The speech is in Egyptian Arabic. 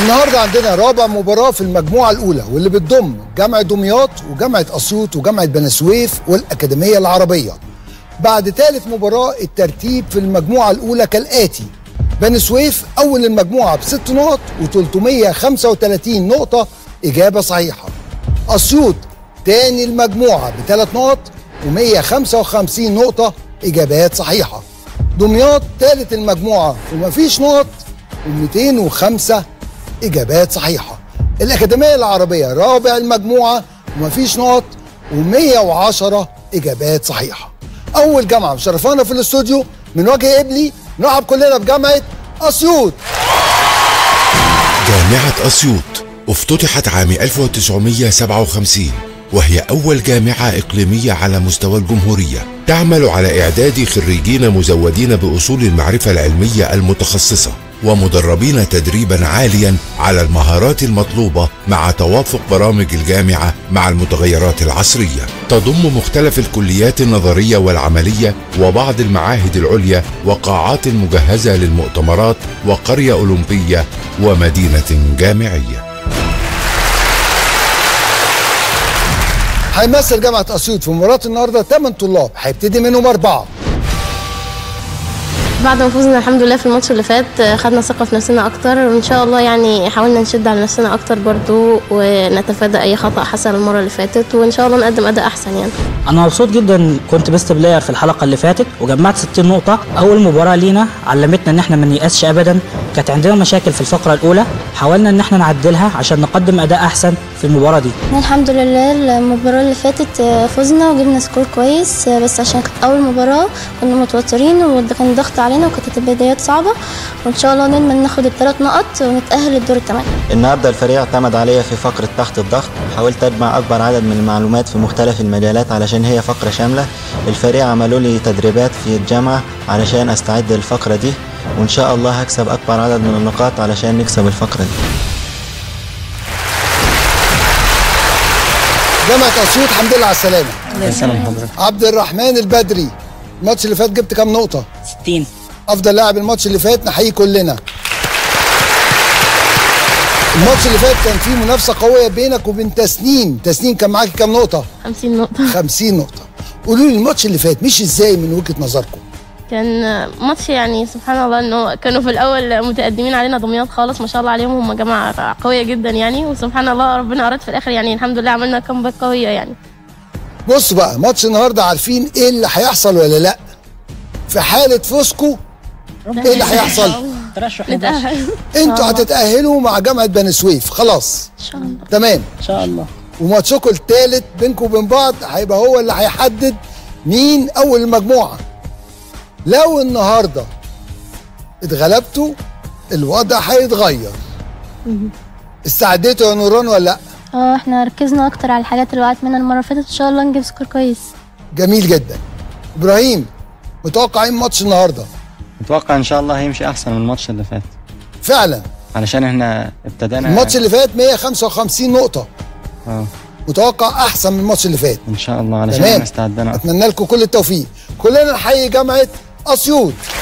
النهارده عندنا رابع مباراة في المجموعة الأولى واللي بتضم جامعة دمياط وجامعة أسيوط وجامعة بني سويف والأكاديمية العربية. بعد ثالث مباراة الترتيب في المجموعة الأولى كالآتي: بني سويف أول المجموعة بست نقط و335 نقطة إجابة صحيحة. أسيوط تاني المجموعة بثلاث نقط و155 نقطة إجابات صحيحة. دمياط ثالث المجموعة ومفيش نقط و205 إجابات صحيحة الأكاديمية العربية رابع المجموعة ومفيش نقط و110 إجابات صحيحة أول جامعة مشرفانا في الاستوديو من وجه إبلي نرحب كلنا بجامعة أسيوط جامعة أسيوط افتتحت عام 1957 وهي أول جامعة إقليمية على مستوى الجمهورية تعمل على إعداد خريجين مزودين بأصول المعرفة العلمية المتخصصة ومدربين تدريبا عاليا على المهارات المطلوبة مع توافق برامج الجامعة مع المتغيرات العصرية تضم مختلف الكليات النظرية والعملية وبعض المعاهد العليا وقاعات مجهزة للمؤتمرات وقرية أولمبية ومدينة جامعية هيمثل جامعة أسيوط في مباراة النهاردة 8 طلاب هيبتدي منهم أربعة بعد ما فزنا الحمد لله في الماتش اللي فات خدنا ثقة في نفسنا أكتر وإن شاء الله يعني حاولنا نشد على نفسنا أكتر برضو ونتفادى أي خطأ حصل المرة اللي فاتت وإن شاء الله نقدم أداء أحسن يعني انا مبسوط جدا كنت بيست بلاير في الحلقه اللي فاتت وجمعت 60 نقطه اول مباراه لينا علمتنا ان احنا ما نيأسش ابدا كانت عندنا مشاكل في الفقره الاولى حاولنا ان احنا نعدلها عشان نقدم اداء احسن في المباراه دي الحمد لله المباراة اللي فاتت فزنا وجبنا سكور كويس بس عشان كانت أول مباراة كنا متوترين وكان الضغط علينا وكانت البدايات صعبة وإن شاء الله نضمن ناخد الثلاث نقط ونتأهل للدور الثمانية النهارده الفريق اعتمد عليا في فقرة تحت الضغط حاولت أجمع أكبر عدد من المعلومات في مختلف المجالات علشان هي فقرة شاملة الفريق عملوا لي تدريبات في الجامعة علشان أستعد للفقرة دي وإن شاء الله هكسب أكبر عدد من النقاط علشان نكسب الفقرة دي جامعة أسيوط الحمد لله على السلامة سلام حضرتك عبد الرحمن البدري الماتش اللي فات جبت كام نقطة؟ 60 أفضل لاعب الماتش اللي فات نحييه كلنا الماتش اللي فات كان فيه منافسة قوية بينك وبين تسنيم تسنيم كان معاكي كام نقطة؟ 50 نقطة 50 نقطة قولوا لي الماتش اللي فات مش ازاي من وجهة نظركم كان ماتش يعني سبحان الله انه كانوا في الاول متقدمين علينا دمياط خالص ما شاء الله عليهم هم جماعه قويه جدا يعني وسبحان الله ربنا اراد في الاخر يعني الحمد لله عملنا كومباك قويه يعني بصوا بقى ماتش النهارده عارفين ايه اللي هيحصل ولا لا في حالة فوزكم ايه اللي هيحصل ترشح نتأهل انتوا هتتأهلوا مع جامعة بني سويف خلاص ان شاء الله تمام ان شاء الله وماتشكم التالت بينكم وبين بعض هيبقى هو اللي هيحدد مين اول المجموعه لو النهارده اتغلبتوا الوضع هيتغير استعديتوا يا نوران ولا لا اه احنا ركزنا أكتر على الحاجات اللي وقعت منها المرة اللي فاتت إن شاء الله نجيب سكور كويس جميل جدا ابراهيم متوقع ايه ماتش النهارده متوقع ان شاء الله هيمشي احسن من الماتش اللي فات فعلا علشان احنا ابتدينا الماتش اللي فات 155 نقطه اه متوقع احسن من الماتش اللي فات ان شاء الله علشان تمام احنا استعدنا اتمنى لكم كل التوفيق كلنا نحيي جامعه اسيوط